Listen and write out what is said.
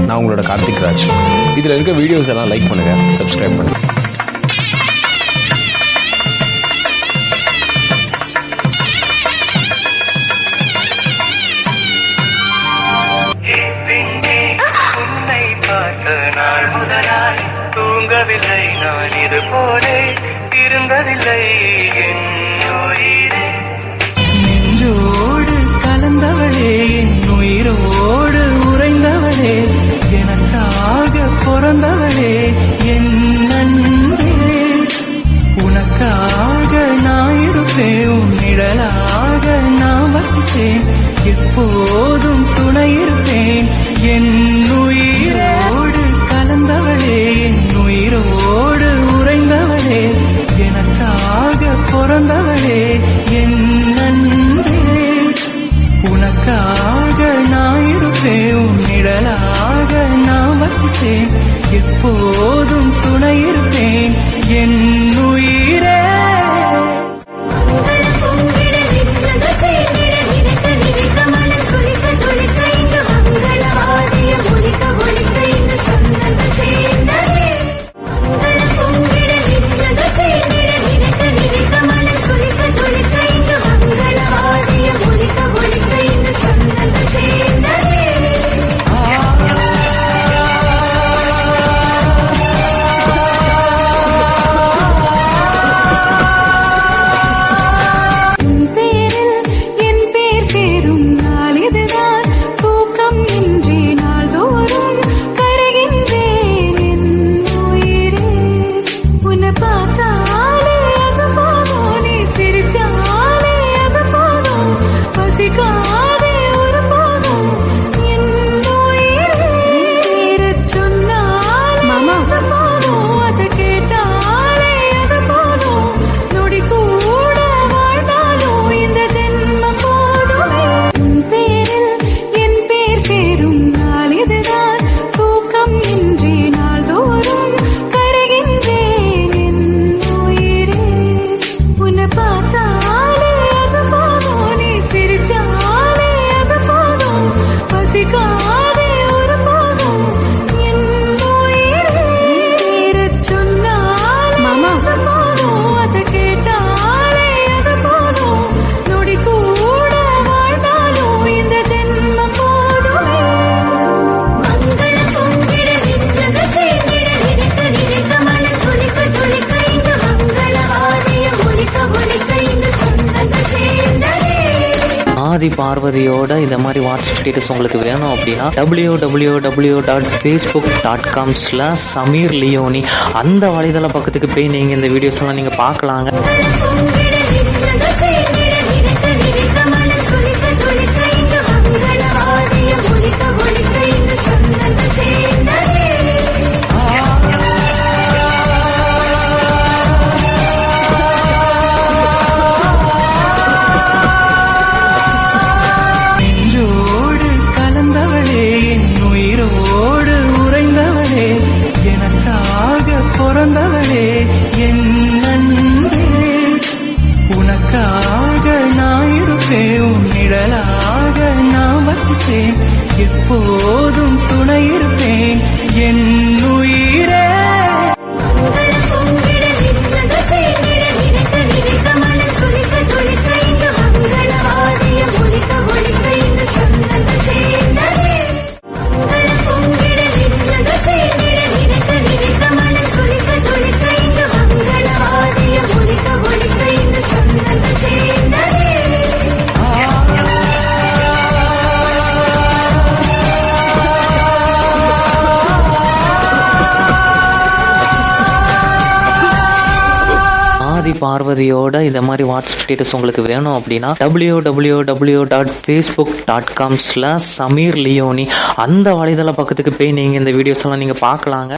நான் உங்களோட கார்த்திக் ராஜ் இதில் இருக்க வீடியோஸ் எல்லாம் லைக் பண்ணுங்க சப்ஸ்கிரைப் பண்ணுங்க பெண்ணே உன்னை பார்த்த நாள் முதலாய் தூங்கவில்லை நான் இது போலே இருந்ததில்லை என் உயிரே நெஞ்சோடு கலந்தவளே என் உயிரோடு உறைந்தவளே எனக்காக பிறந்தவளே என் நண்பே உனக்காக நான் இருப்பேன் உன் நிழலாக நான் வசிப்பேன் எப்போதும் துணை இருப்பேன் என் உயிரோடு கலந்தவளே என் உயிரோடு உறைந்தவளே எனக்காக பிறந்தவளே என் நண்பே உனக்காக நான் இருப்பேன் உன் நிழலாக நான் வசிப்பேன் எப்போதும் துணை இருப்பேன் என் உயிரே பொங்கிட நின்றத செய்திட நினைக்க நினைக்க மனம் துளிக்க துளிக்க இங்கு மங்கள வாதியம் ஒலிக்க ஒலிக்க இங்கு சொந்தங்கள் சேர்ந்ததே மங்கள பொங்கிட நின்றத செய்திட நினைக்க நினைக்க மனம் துளிக்க துளிக்க இங்கு மங்கள வாதியம் ஒலிக்க ஒலிக்க இங்கு சொந்தங்கள் சேர்ந்ததே உன் பேரில் என் பேர் சேரும் நாள் இதுதான் தூக்கம் இன்றி நாள்தோறும் கருகின்றேன் என் உயிரே உன்னை பார்த்தாலே அது போதும் நீ சிரிச்சாலே அது போதும் பசிக்காதே ஒரு போதும் என் உயிரே பேரச் சொன்னாலே அது போதும் அதை கேட்டாலே அது போதும் நொடி கூட வாழ்ந்தாலும் இந்த ஜென்மம் போதுமே உன் பேரில் என் பேர் சேரும் நாள் இதுதான் தூக்கம் இன்றி நாள்தோறும் கருகின்றேன் என் உயிரே உன்னை பார்த்தாலே அது போதும் நீ சிரிச்சாலே அது போதும் பசிக்காதே ஒரு போதும் என் உயிரே பேரச் சொன்னாலே அது போதும் அதை கேட்டாலே அது போதும் நொடி கூட வாழ்ந்தாலும் இந்த ஜென்மம் போதுமே மங்கள பொங்கிட நின்றத சேர்ந்திட நினைக்க நினைக்க மனம் துளிக்க துளிக்க இங்கு மங்கள வாதியம் ஒலிக்க ஒலிக்க இங்கு சொந்தங்கள் சேர்ந்ததே ஆதி பார்வதியோட இந்த மாதிரி வாட்ஸ்அப் ஸ்டேட்டஸ் உங்களுக்கு வேணும் அப்படின்னா W W W dot Facebook dot com slash Sameer Leoni அந்த வலைதள பக்கத்துக்கு போய் நீங்கள் இந்த வீடியோஸ் எல்லாம் நீங்கள் பார்க்கலாங்க பொங்கிட நின்றத சேர்ந்திட நினைக்க நினைக்க மனம் துளிக்க துளிக்க இங்கு மங்கள வாதியம் ஒலிக்க ஒலிக்க இங்கு சொந்தங்கள் சேர்ந்ததே நெஞ்சோடு கலந்தவளே என் உயிரோடு உறைந்தவளே எனக்காக பிறந்தவளே என் நண்பே உனக்காக நான் இருப்பேன் உன் நிழலாக நான் வசிப்பேன் எப்போதும் துணை இருப்பேன் என் உயிரே பொங்கிட நின்றத செய்திட நினைக்க நினைக்க மனம் துளிக்க துளிக்க இங்கு மங்கள வாதியம் ஒலிக்க ஒலிக்க இங்கு சொந்தங்கள் சேர்ந்ததே மங்கள பொங்கிட நின்றத செய்திட நினைக்க நினைக்க மனம் துளிக்க துளிக்க இங்கு மங்கள வாதியம் ஒலிக்க ஒலிக்க இங்கு சொந்தங்கள் சேர்ந்ததே ஆதி பார்வதியோட இந்த மாதிரி வாட்ஸ்அப் ஸ்டேட்டஸ் உங்களுக்கு வேணும் அப்படின்னா W W W dot Facebook dot com slash Sameer Leoni அந்த வலைதள பக்கத்துக்கு போய் நீங்கள் இந்த வீடியோஸ் எல்லாம் நீங்கள் பார்க்கலாங்க